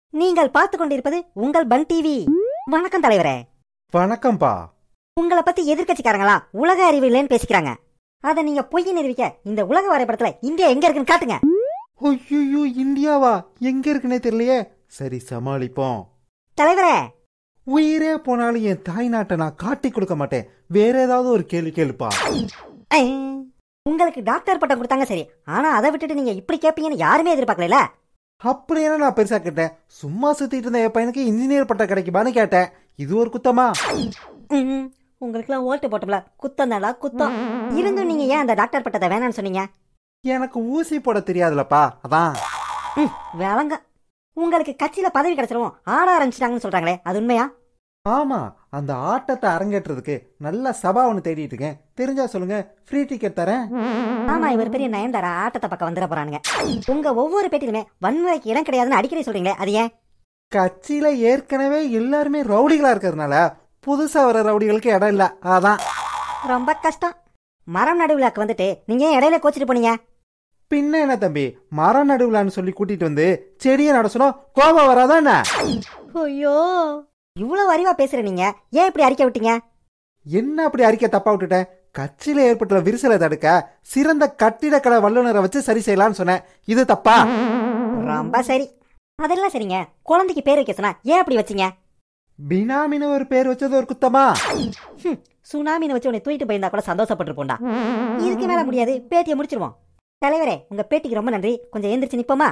நீங்கள் பார்த்து கொண்டிருப்பது உங்கள் பன் டிவி வணக்கம் தலைவரே வணக்கம்பா உங்களை பத்தி எதிர்க்கட்சிக்காரங்களா உலக அறிவு இல்லைன்னு பேசிக்கிறாங்க அதை நீங்க பொய் நிரூபிக்க இந்த உலக வரைபடத்துல இந்தியா எங்க இருக்குன்னு காட்டுங்க ஐயோ இந்தியாவா எங்க இருக்குன்னே தெரியலையே சரி சமாளிப்போம் தலைவரே உயிரே போனாலும் என் தாய் நாட்டை நான் காட்டி கொடுக்க மாட்டேன் வேற ஏதாவது ஒரு கேள்வி கேளுப்பா ஐ, உங்களுக்கு டாக்டர் பட்டம் கொடுத்தாங்க சரி ஆனா அதை விட்டுட்டு நீங்க இப்படி கேட்பீங்கன்னு யாருமே எதிர்பார்க்கல அப்படி என்ன நான் பெருசா கேட்டேன் சும்மா சுத்திட்டு இருந்த என் பையனுக்கு இன்ஜினியர் பட்டம் கிடைக்குமான்னு கேட்டேன் இது ஒரு குத்தமா உங்களுக்குலாம் ஓட்டு போட்டோம்ல குத்தம் தாடா குத்தம் இருந்தும் நீங்க ஏன் அந்த டாக்டர் பட்டத்தை வேணாம்னு சொன்னீங்க எனக்கு ஊசி போட தெரியாதுலப்பா அதான் ம், விளங்க உங்களுக்கு கட்சியில பதவி கிடைச்சிரும் ஆட ஆரம்பிச்சிட்டாங்கன்னு சொல்றாங்களே அது உண்மையா ஆமா அந்த ஆட்டத்தை அரங்கேற்றதுக்கு நல்ல சபா ஒன்று தேடிட்டு இருக்கேன் தெரிஞ்சா சொல்லுங்க ஃப்ரீ டிக்கெட் தரேன் ஆமா இவர் பெரிய நயன்தாரா ஆட்டத்தை பக்கம் வந்துட போறானுங்க உங்க ஒவ்வொரு பேட்டிலுமே வன்முறைக்கு இடம் கிடையாதுன்னு அடிக்கடி சொல்றீங்களே அது ஏன் கட்சியில ஏற்கனவே எல்லாருமே ரவுடிகளா இருக்கிறதுனால புதுசா வர ரவுடிகளுக்கு இடம் இல்ல அதான் ரொம்ப கஷ்டம் மரம் நடுவிழாக்கு வந்துட்டு நீங்க ஏன் இடையில கோச்சிட்டு போனீங்க பின்ன என்ன தம்பி மரம் நடுவிலான்னு சொல்லி கூட்டிட்டு வந்து செடியை நட சொன்னா கோபம் வராதா என்ன ஐயோ இவ்வளவு அறிவா பேசுற நீங்க ஏன் இப்படி அறிக்கை விட்டீங்க என்ன அப்படி அறிக்கை தப்பா விட்டுட்டேன் கட்சியில ஏற்பட்டுள்ள விரிசலை தடுக்க சிறந்த கட்டிடக்கலை வல்லுநரை வச்சு சரி செய்யலாம்னு சொன்னேன் இது தப்பா ரொம்ப சரி அதெல்லாம் சரிங்க குழந்தைக்கு பேர் வைக்க சொன்னா ஏன் அப்படி வச்சீங்க பினாமின்னு ஒரு பேர் வச்சது ஒரு குத்தமா ஹம், சுனாமின்னு வச்சு உன்னை தூக்கிட்டு போயிருந்தா கூட சந்தோஷப்பட்டிருப்போம்டா இதுக்கு மேல முடியாது பேட்டியை முடிச்சிருவோம் தலைவரே உங்க பேட்டிக்கு ரொம்ப நன்றி கொஞ்சம் எந்திரிச்சு நிப்போமா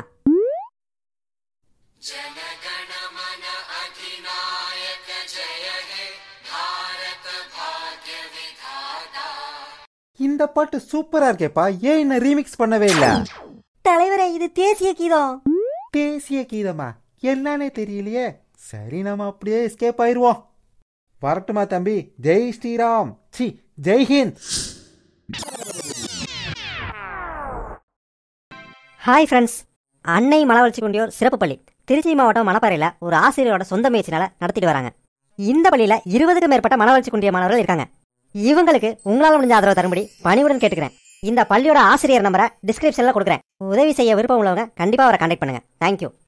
இந்த பாட்டு சூப்பரா இருக்கேப்பா ஏன் என்ன ரீமிக்ஸ் பண்ணவே இல்ல தலைவரே இது தேசிய கீதம் தேசிய கீதமா என்னன்னே தெரியலையே சரி நம்ம அப்படியே எஸ்கேப் ஆயிருவோம் வரட்டுமா தம்பி ஜெய் ஸ்ரீராம் சி ஜெய் ஹிந்த் ஹாய் ஃப்ரெண்ட்ஸ் அன்னை மலவளர்ச்சி கொண்டியோர் சிறப்பு பள்ளி திருச்சி மாவட்டம் மணப்பாறையில் ஒரு ஆசிரியரோட சொந்த முயற்சினால நடத்திட்டு வராங்க இந்த பள்ளியில் இருபதுக்கும் மேற்பட்ட மனவளர்ச்சி குன்றிய மாணவர்கள் இருக்காங்க இவங்களுக்கு உங்களால் முடிஞ்ச ஆதரவு தரும்படி பணிவுடன் கேட்டுக்கிறேன் இந்த பள்ளியோட ஆசிரியர் நம்பரை டிஸ்கிரிப்ஷனில் கொடுக்குறேன் உதவி செய்ய விருப்பம் உள்ளவங்க கண்டிப்பாக அவரை கான்டாக்ட் பண்ணுங்க தேங்க்யூ